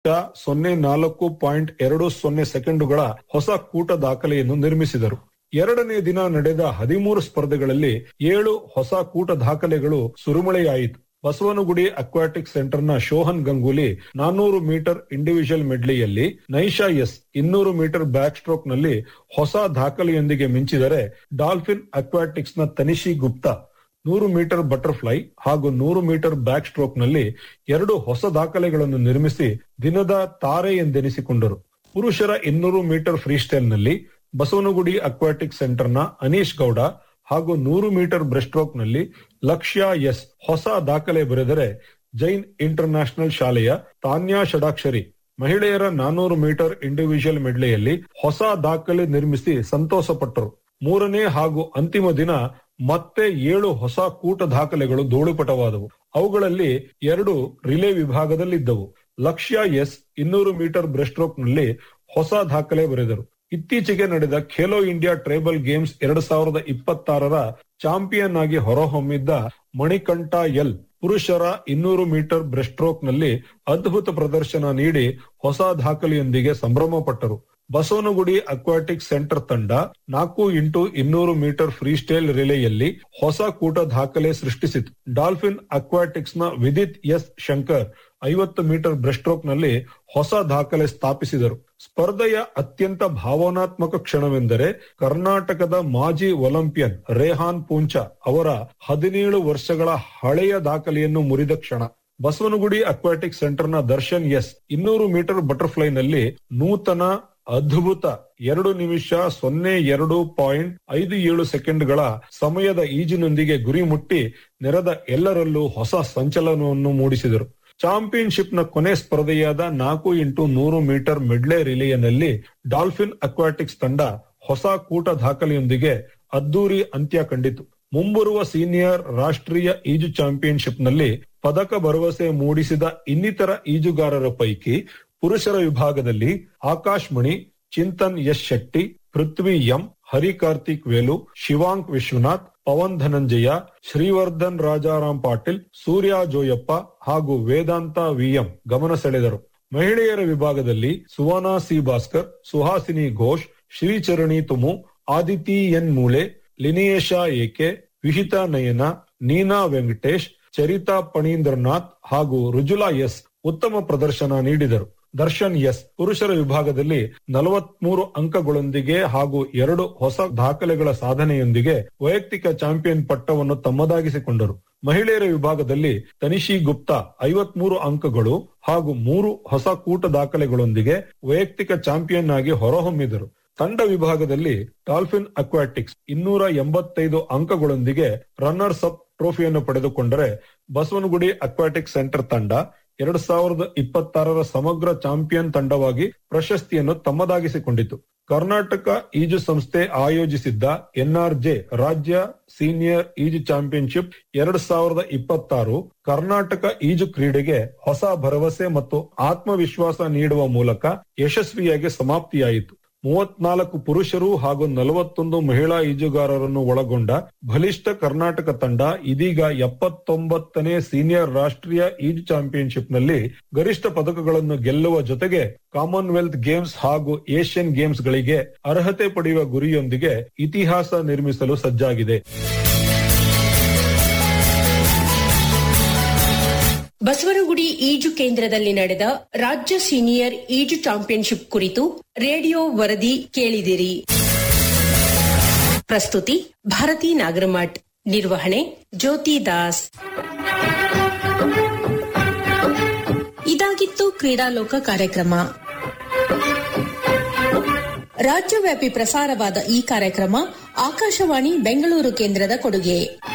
ಸೊನ್ನೆ ನಾಲ್ಕು ಪಾಯಿಂಟ್ ಎರಡು ಸೊನ್ನೆ ಸೆಕೆಂಡುಗಳ ಹೊಸ ಕೂಟ ದಾಖಲೆಯನ್ನು ನಿರ್ಮಿಸಿದರು ಎರಡನೇ ದಿನ ನಡೆದ ಹದಿಮೂರು ಸ್ಪರ್ಧೆಗಳಲ್ಲಿ ಏಳು ಹೊಸ ಕೂಟ ದಾಖಲೆಗಳು ಸುರುಮಳೆಯಾಯಿತು ಬಸವನಗುಡಿ ಅಕ್ವಾಟಿಕ್ ಸೆಂಟರ್ನ ಶೋಹನ್ ಗಂಗೂಲಿ ನಾನ್ನೂರು ಮೀಟರ್ ಇಂಡಿವಿಜುವಲ್ ಮೆಡ್ಲಿಯಲ್ಲಿ ನೈಶಾ ಎಸ್ ಇನ್ನೂರು ಮೀಟರ್ ಬ್ಯಾಕ್ ಸ್ಟ್ರೋಕ್ ನಲ್ಲಿ ಹೊಸ ದಾಖಲೆಯೊಂದಿಗೆ ಮಿಂಚಿದರೆ ಡಾಲ್ಫಿನ್ ಅಕ್ವಾಟಿಕ್ಸ್ ನ ತನಿಷಿ ಗುಪ್ತಾ ನೂರು ಮೀಟರ್ ಬಟರ್ಫ್ಲೈ ಹಾಗೂ ನೂರು ಮೀಟರ್ ಬ್ಯಾಕ್ ಸ್ಟ್ರೋಕ್ ನಲ್ಲಿ ಎರಡು ಹೊಸ ದಾಖಲೆಗಳನ್ನು ನಿರ್ಮಿಸಿ ದಿನದ ತಾರೆ ಎಂದೆನಿಸಿಕೊಂಡರು ಪುರುಷರ ಇನ್ನೂರು ಮೀಟರ್ ಫ್ರೀಸ್ಟೈಲ್ ನಲ್ಲಿ ಬಸವನಗುಡಿ ಅಕ್ವಾಟಿಕ್ ಸೆಂಟರ್ನ ಅನೀಶ್ ಗೌಡ ಹಾಗೂ ನೂರು ಮೀಟರ್ ಬ್ರೆಸ್ಟ್ರೋಕ್ ನಲ್ಲಿ ಲಕ್ಷ್ಯ ಎಸ್ ಹೊಸ ದಾಖಲೆ ಬರೆದರೆ ಜೈನ್ ಇಂಟರ್ ನ್ಯಾಷನಲ್ ಶಾಲೆಯ ತಾನ್ಯಾ ಷಡಾಕ್ಷರಿ ಮಹಿಳೆಯರ ನಾನೂರು ಮೀಟರ್ ಇಂಡಿವಿಜುವಲ್ ಮೆಡ್ಲೆಯಲ್ಲಿ ಹೊಸ ದಾಖಲೆ ನಿರ್ಮಿಸಿ ಸಂತೋಷಪಟ್ಟರು ಮೂರನೇ ಹಾಗೂ ಅಂತಿಮ ದಿನ ಮತ್ತೆ ಏಳು ಹೊಸ ಕೂಟ ದಾಖಲೆಗಳು ಧೂಳುಪಟವಾದವು ಅವುಗಳಲ್ಲಿ ಎರಡು ರಿಲೇ ವಿಭಾಗದಲ್ಲಿದ್ದವು ಲಕ್ಷ್ಯ ಎಸ್ ಇನ್ನೂರು ಮೀಟರ್ ಬ್ರೆಸ್ಟ್ರೋಕ್ ನಲ್ಲಿ ಹೊಸ ದಾಖಲೆ ಬರೆದರು ಇತ್ತೀಚೆಗೆ ನಡೆದ ಖೇಲೋ ಇಂಡಿಯಾ ಟ್ರೈಬಲ್ ಗೇಮ್ಸ್ ಎರಡ್ ಸಾವಿರದ ಇಪ್ಪತ್ತಾರರ ಚಾಂಪಿಯನ್ ಆಗಿ ಹೊರಹೊಮ್ಮಿದ್ದ ಮಣಿಕಂಠ ಎಲ್ ಪುರುಷರ ಇನ್ನೂರು ಮೀಟರ್ ಬ್ರೆಸ್ಟ್ರೋಕ್ ನಲ್ಲಿ ಅದ್ಭುತ ಪ್ರದರ್ಶನ ನೀಡಿ ಹೊಸ ದಾಖಲೆಯೊಂದಿಗೆ ಸಂಭ್ರಮ ಪಟ್ಟರು ಬಸವನಗುಡಿ ಅಕ್ವಾಟಿಕ್ ಸೆಂಟರ್ ತಂಡ ನಾಲ್ಕು ಇಂಟು ಇನ್ನೂರು ಮೀಟರ್ ಫ್ರೀಸ್ಟೈಲ್ ರಿಲೆಯಲ್ಲಿ ಹೊಸ ಕೂಟ ದಾಖಲೆ ಸೃಷ್ಟಿಸಿತು ಡಾಲ್ಫಿನ್ ಅಕ್ವಾಟಿಕ್ಸ್ ನ ವಿದಿತ್ ಎಸ್ ಶಂಕರ್ ಐವತ್ತು ಮೀಟರ್ ಬ್ರೆಸ್ಟ್ರೋಕ್ ನಲ್ಲಿ ಹೊಸ ದಾಖಲೆ ಸ್ಥಾಪಿಸಿದರು ಸ್ಪರ್ಧೆಯ ಅತ್ಯಂತ ಭಾವನಾತ್ಮಕ ಕ್ಷಣವೆಂದರೆ ಕರ್ನಾಟಕದ ಮಾಜಿ ಒಲಿಂಪಿಯನ್ ರೇಹಾನ್ ಪೂಂಚಾ ಅವರ ಹದಿನೇಳು ವರ್ಷಗಳ ಹಳೆಯ ದಾಖಲೆಯನ್ನು ಮುರಿದ ಕ್ಷಣ ಬಸವನಗುಡಿ ಅಕ್ವಾಟಿಕ್ ಸೆಂಟರ್ನ ದರ್ಶನ್ ಎಸ್ ಇನ್ನೂರು ಮೀಟರ್ ಬಟರ್ಫ್ಲೈ ನಲ್ಲಿ ನೂತನ ಅದ್ಭುತ ಎರಡು ನಿಮಿಷ ಸೊನ್ನೆ ಎರಡು ಪಾಯಿಂಟ್ ಐದು ಏಳು ಸೆಕೆಂಡ್ಗಳ ಸಮಯದ ಈಜಿನೊಂದಿಗೆ ಗುರಿ ಮುಟ್ಟಿ ನೆರೆದ ಎಲ್ಲರಲ್ಲೂ ಹೊಸ ಸಂಚಲನವನ್ನು ಮೂಡಿಸಿದರು ಚಾಂಪಿಯನ್ಶಿಪ್ ನ ಕೊನೆ ಸ್ಪರ್ಧೆಯಾದ ನಾಲ್ಕು ಇಂಟು ನೂರು ಮೀಟರ್ ಮಿಡ್ಲೆ ರಿಲಿಯನಲ್ಲಿ ಡಾಲ್ಫಿನ್ ಅಕ್ವಾಟಿಕ್ಸ್ ತಂಡ ಹೊಸ ಕೂಟ ದಾಖಲೆಯೊಂದಿಗೆ ಅದ್ದೂರಿ ಅಂತ್ಯ ಕಂಡಿತು ಮುಂಬರುವ ಸೀನಿಯರ್ ರಾಷ್ಟ್ರೀಯ ಈಜು ಚಾಂಪಿಯನ್ಶಿಪ್ ನಲ್ಲಿ ಪದಕ ಭರವಸೆ ಮೂಡಿಸಿದ ಇನ್ನಿತರ ಈಜುಗಾರರ ಪೈಕಿ ಪುರುಷರ ವಿಭಾಗದಲ್ಲಿ ಆಕಾಶ್ ಮಣಿ ಚಿಂತನ್ ಯಶ್ ಶೆಟ್ಟಿ ಪೃಥ್ವಿ ಎಂ ಹರಿ ಕಾರ್ತಿಕ್ ವೇಲು ಶಿವಾಂಕ್ ವಿಶ್ವನಾಥ್ ಪವನ್ ಧನಂಜಯ ಶ್ರೀವರ್ಧನ್ ರಾಜಾರಾಮ್ ಪಾಟೀಲ್ ಸೂರ್ಯ ಜೋಯಪ್ಪ ಹಾಗೂ ವೇದಾಂತ ವಿಎಂ ಗಮನ ಸೆಳೆದರು ಮಹಿಳೆಯರ ವಿಭಾಗದಲ್ಲಿ ಸುವರ್ಣ ಸಿ ಭಾಸ್ಕರ್ ಸುಹಾಸಿನಿ ಘೋಷ್ ಶ್ರೀಚರಣಿ ತುಮು ಆದಿತಿ ಎನ್ ಮೂಳೆ ಲಿನಿಯೇಶಾ ಏಕೆ ವಿಹಿತಾ ನಯನ ನೀನಾ ವೆಂಕಟೇಶ್ ಚರಿತಾ ಪಣೀಂದ್ರನಾಥ್ ಹಾಗೂ ರುಜುಲಾ ಎಸ್ ಉತ್ತಮ ಪ್ರದರ್ಶನ ನೀಡಿದರು ದರ್ಶನ್ ಎಸ್ ಪುರುಷರ ವಿಭಾಗದಲ್ಲಿ ನಲವತ್ಮೂರು ಅಂಕಗಳೊಂದಿಗೆ ಹಾಗೂ ಎರಡು ಹೊಸ ದಾಖಲೆಗಳ ಸಾಧನೆಯೊಂದಿಗೆ ವೈಯಕ್ತಿಕ ಚಾಂಪಿಯನ್ ಪಟ್ಟವನ್ನು ತಮ್ಮದಾಗಿಸಿಕೊಂಡರು ಮಹಿಳೆಯರ ವಿಭಾಗದಲ್ಲಿ ತನಿಷಿ ಗುಪ್ತಾ ಐವತ್ಮೂರು ಅಂಕಗಳು ಹಾಗೂ ಮೂರು ಹೊಸ ಕೂಟ ದಾಖಲೆಗಳೊಂದಿಗೆ ವೈಯಕ್ತಿಕ ಚಾಂಪಿಯನ್ ಆಗಿ ಹೊರಹೊಮ್ಮಿದರು ತಂಡ ವಿಭಾಗದಲ್ಲಿ ಡಾಲ್ಫಿನ್ ಅಕ್ವಾಟಿಕ್ಸ್ ಇನ್ನೂರ ಎಂಬತ್ತೈದು ಅಂಕಗಳೊಂದಿಗೆ ರನ್ನರ್ಸ್ ಅಪ್ ಟ್ರೋಫಿಯನ್ನು ಪಡೆದುಕೊಂಡರೆ ಬಸವನಗುಡಿ ಅಕ್ವಾಟಿಕ್ ಸೆಂಟರ್ ತಂಡ ಎರಡ್ ಸಾವಿರದ ಇಪ್ಪತ್ತಾರರ ಸಮಗ್ರ ಚಾಂಪಿಯನ್ ತಂಡವಾಗಿ ಪ್ರಶಸ್ತಿಯನ್ನು ತಮ್ಮದಾಗಿಸಿಕೊಂಡಿತು ಕರ್ನಾಟಕ ಈಜು ಸಂಸ್ಥೆ ಆಯೋಜಿಸಿದ್ದ ಎನ್ಆರ್ಜೆ ರಾಜ್ಯ ಸೀನಿಯರ್ ಈಜು ಚಾಂಪಿಯನ್ಶಿಪ್ ಎರಡ್ ಸಾವಿರದ ಇಪ್ಪತ್ತಾರು ಕರ್ನಾಟಕ ಈಜು ಕ್ರೀಡೆಗೆ ಹೊಸ ಭರವಸೆ ಮತ್ತು ಆತ್ಮವಿಶ್ವಾಸ ನೀಡುವ ಮೂಲಕ ಯಶಸ್ವಿಯಾಗಿ ಸಮಾಪ್ತಿಯಾಯಿತು ಮೂವತ್ನಾಲ್ಕು ಪುರುಷರು ಹಾಗೂ ನಲವತ್ತೊಂದು ಮಹಿಳಾ ಈಜುಗಾರರನ್ನು ಒಳಗೊಂಡ ಬಲಿಷ್ಠ ಕರ್ನಾಟಕ ತಂಡ ಇದೀಗ ಎಪ್ಪತ್ತೊಂಬತ್ತನೇ ಸೀನಿಯರ್ ರಾಷ್ಟ್ರೀಯ ಈಜು ಚಾಂಪಿಯನ್ಶಿಪ್ ನಲ್ಲಿ ಗರಿಷ್ಠ ಪದಕಗಳನ್ನು ಗೆಲ್ಲುವ ಜೊತೆಗೆ ಕಾಮನ್ವೆಲ್ತ್ ಗೇಮ್ಸ್ ಹಾಗೂ ಏಷ್ಯನ್ ಗೇಮ್ಸ್ ಗಳಿಗೆ ಅರ್ಹತೆ ಪಡೆಯುವ ಗುರಿಯೊಂದಿಗೆ ಇತಿಹಾಸ ನಿರ್ಮಿಸಲು ಸಜ್ಜಾಗಿದೆ ಬಸವನಗುಡಿ ಈಜು ಕೇಂದ್ರದಲ್ಲಿ ನಡೆದ ರಾಜ್ಯ ಸೀನಿಯರ್ ಈಜು ಚಾಂಪಿಯನ್ಶಿಪ್ ಕುರಿತು ರೇಡಿಯೋ ವರದಿ ಕೇಳಿದಿರಿ ಪ್ರಸ್ತುತಿ ಭಾರತಿ ನಾಗರಮಠ್ ನಿರ್ವಹಣೆ ಜ್ಯೋತಿ ದಾಸ್ ಇದಾಗಿತ್ತು ಕ್ರೀಡಾಲೋಕ ಕಾರ್ಯಕ್ರಮ ರಾಜ್ಯವ್ಯಾಪಿ ಪ್ರಸಾರವಾದ ಈ ಕಾರ್ಯಕ್ರಮ ಆಕಾಶವಾಣಿ ಬೆಂಗಳೂರು ಕೇಂದ್ರದ ಕೊಡುಗೆ